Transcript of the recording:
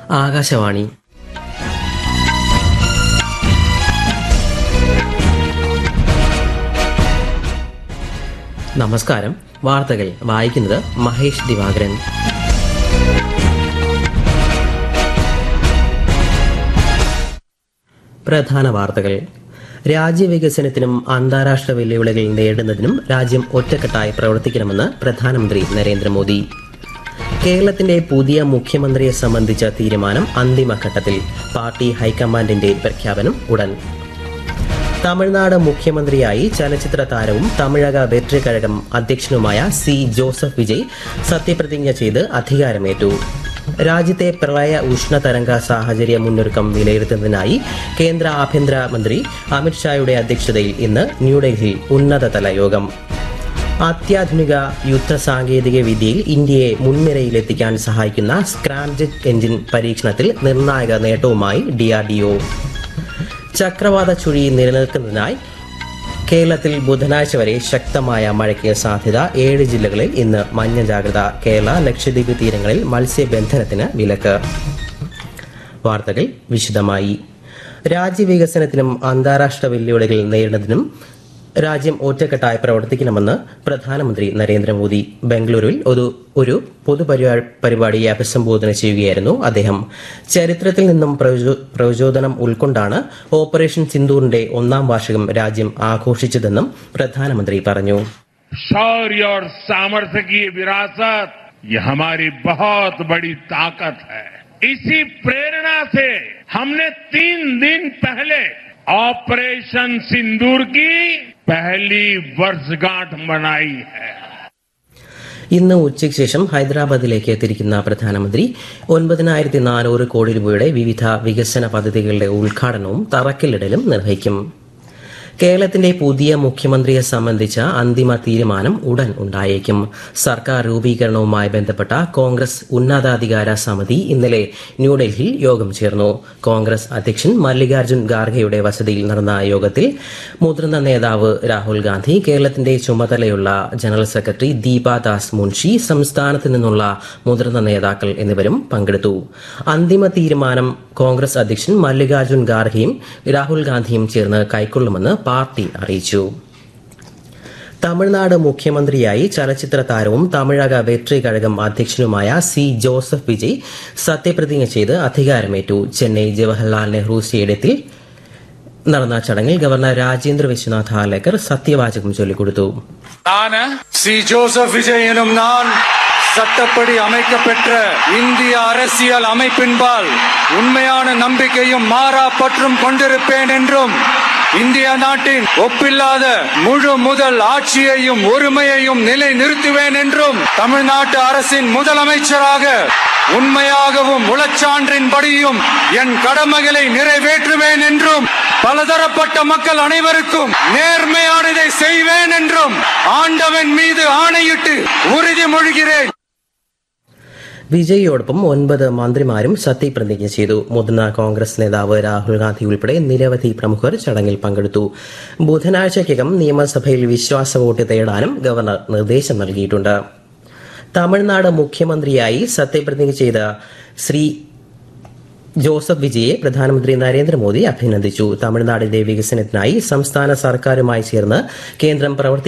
ആകാശവാണി നമസ്കാരം വാർത്തകൾ വായിക്കുന്നത് മഹേഷ് ദിവാകരൻ പ്രധാന വാർത്തകൾ രാജ്യവികസനത്തിനും അന്താരാഷ്ട്ര വെല്ലുവിളികൾ നേരിടുന്നതിനും രാജ്യം ഒറ്റക്കെട്ടായി പ്രവർത്തിക്കണമെന്ന് പ്രധാനമന്ത്രി നരേന്ദ്രമോദി കേരളത്തിന്റെ പുതിയ മുഖ്യമന്ത്രിയെ സംബന്ധിച്ച തീരുമാനം അന്തിമഘട്ടത്തിൽ പാർട്ടി ഹൈക്കമാൻഡിന്റെ പ്രഖ്യാപനം ഉടൻ തമിഴ്നാട് മുഖ്യമന്ത്രിയായി ചലച്ചിത്ര താരവും തമിഴക വെട്രി കഴകം അധ്യക്ഷനുമായ സി ജോസഫ് വിജയ് സത്യപ്രതിജ്ഞ ചെയ്ത് അധികാരമേറ്റു രാജ്യത്തെ പ്രളയ ഉഷ്ണതരംഗ സാഹചര്യ മുന്നൊരുക്കം വിലയിരുത്തുന്നതിനായി കേന്ദ്ര ആഭ്യന്തര മന്ത്രി അമിത്ഷായുടെ അധ്യക്ഷതയിൽ ഇന്ന് ന്യൂഡൽഹിയിൽ ഉന്നതതല യോഗം അത്യാധുനിക യുദ്ധ സാങ്കേതിക വിദ്യയിൽ ഇന്ത്യയെ മുൻനിരയിലെത്തിക്കാൻ സഹായിക്കുന്ന സ്ക്രാംജെറ്റ് എഞ്ചിൻ പരീക്ഷണത്തിൽ നിർണായക നേട്ടവുമായി ഡിആർഡിഒ ചക്രവാത ചുഴി നിലനിൽക്കുന്നതിനായി കേരളത്തിൽ ബുധനാഴ്ച വരെ ശക്തമായ മഴയ്ക്ക് സാധ്യത ഏഴ് ജില്ലകളിൽ ഇന്ന് മഞ്ഞ ജാഗ്രത കേരള ലക്ഷദ്വീപ് തീരങ്ങളിൽ മത്സ്യബന്ധനത്തിന് വിലക്ക് വാർത്തകൾ വിശദമായി രാജ്യവികസനത്തിനും അന്താരാഷ്ട്ര വെല്ലുവിളികൾ നേരിടുന്നതിനും രാജ്യം ഒറ്റക്കെട്ടായി പ്രവർത്തിക്കണമെന്ന് പ്രധാനമന്ത്രി നരേന്ദ്രമോദി ബംഗളൂരുവിൽ ഒരു ഒരു പൊതുപരിപാ- പരിപാടിയെ അഭിസംബോധന ചെയ്യുകയായിരുന്നു അദ്ദേഹം ചരിത്രത്തിൽ നിന്നും പ്രചോ- പ്രചോദനം ഉൾക്കൊണ്ടാണ് ഓപ്പറേഷൻ സിന്ദൂറിന്റെ ഒന്നാം വാർഷികം രാജ്യം ആഘോഷിച്ചതെന്നും പ്രധാനമന്ത്രി പറഞ്ഞു शौर्य और सामर्थ्य की ये विरासत ये हमारी बहुत बड़ी ताकत है इसी प्रेरणा से हमने तीन दिन पहले ऑपरेशन सिंदूर की पहली वर्षगांठ मनाई है ഇന്ന് ഉച്ചയ്ക്ക് ശേഷം ഹൈദരാബാദിലേക്ക് തിരിക്കുന്ന പ്രധാനമന്ത്രി ഒൻപതിനായിരത്തി നാനൂറ് കോടി രൂപയുടെ വിവിധ വികസന പദ്ധതികളുടെ ഉദ്ഘാടനവും തറക്കല്ലിടലും നിർവഹിക്കും കേരളത്തിന്റെ പുതിയ മുഖ്യമന്ത്രിയെ സംബന്ധിച്ച അന്തിമ തീരുമാനം ഉടൻ ഉണ്ടായേക്കും സർക്കാർ രൂപീകരണവുമായി ബന്ധപ്പെട്ട കോൺഗ്രസ് ഉന്നതാധികാര സമിതി ഇന്നലെ ന്യൂഡൽഹിയിൽ യോഗം ചേർന്നു കോൺഗ്രസ് അധ്യക്ഷൻ മല്ലികാർജ്ജുൻ ഖാർഗെയുടെ വസതിയിൽ നടന്ന യോഗത്തിൽ മുതിർന്ന നേതാവ് രാഹുൽ ഗാന്ധി കേരളത്തിന്റെ ചുമതലയുള്ള ജനറൽ സെക്രട്ടറി ദീപാദാസ് മുൻഷി സംസ്ഥാനത്ത് നിന്നുള്ള മുതിർന്ന നേതാക്കൾ എന്നിവരും പങ്കെടുത്തു അന്തിമ തീരുമാനം കോൺഗ്രസ് അധ്യക്ഷൻ മല്ലികാർജ്ജുൻ ഖാർഗെയും രാഹുൽ ഗാന്ധിയും ചേർന്ന് കൈക്കൊള്ളുമെന്ന് പാർട്ടി അറിയിച്ചു തമിഴ്നാട് മുഖ്യമന്ത്രിയായി ചലച്ചിത്ര താരവും തമിഴക വെട്രി കഴകം അധ്യക്ഷനുമായ സി ജോസഫ് വിജയ് സത്യപ്രതിജ്ഞ ചെയ്ത് അധികാരമേറ്റു ചെന്നൈ ജവഹർലാൽ നെഹ്റു സ്റ്റേഡിയത്തിൽ നടന്ന ചടങ്ങിൽ ഗവർണർ രാജേന്ദ്ര വിശ്വനാഥ് ഹാലേക്കർ സത്യവാചകം ചൊല്ലിക്കൊടുത്തു நான் சி ஜோசப் விஜய் எனும் நான் சட்டப்படி அமைக்கப்பெற்ற இந்திய அரசியல் அமைப்பின்பால் உண்மையான நம்பிக்கையும் மாறா பற்றும் கொண்டிருப்பேன் என்றும் இந்திய நாட்டின் ஒப்பில்லாத முழு முதல் ஆட்சியையும் ஒருமையையும் நிலை நிறுத்துவேன் என்றும் தமிழ்நாட்டு அரசின் முதலமைச்சராக உண்மையாகவும் உளச்சான்றின்படியும் என் கடமைகளை நிறைவேற்றுவேன் என்றும் பலதரப்பட்ட மக்கள் அனைவருக்கும் நேர்மையானதை செய்வேன் என்றும் ஆண்டவன் மீது ஆணையிட்டு உறுதிமொழிகிறேன் വിജയിയോടൊപ്പം ഒൻപത് മന്ത്രിമാരും സത്യപ്രതിജ്ഞ ചെയ്തു മുതിർന്ന കോൺഗ്രസ് നേതാവ് രാഹുൽ ഗാന്ധി ഉൾപ്പെടെ നിരവധി പ്രമുഖർ ചടങ്ങിൽ പങ്കെടുത്തു ബുധനാഴ്ചയ്ക്കകം നിയമസഭയിൽ വിശ്വാസ വോട്ട് തേടാനും ഗവർണർ നിർദ്ദേശം നൽകിയിട്ടുണ്ട് തമിഴ്നാട് മുഖ്യമന്ത്രിയായി സത്യപ്രതിജ്ഞ ചെയ്ത ശ്രീ ജോസഫ് വിജയെ പ്രധാനമന്ത്രി നരേന്ദ്രമോദി അഭിനന്ദിച്ചു തമിഴ്നാടിന്റെ വികസനത്തിനായി സംസ്ഥാന സർക്കാരുമായി ചേർന്ന് കേന്ദ്രം പ്രവർത്തി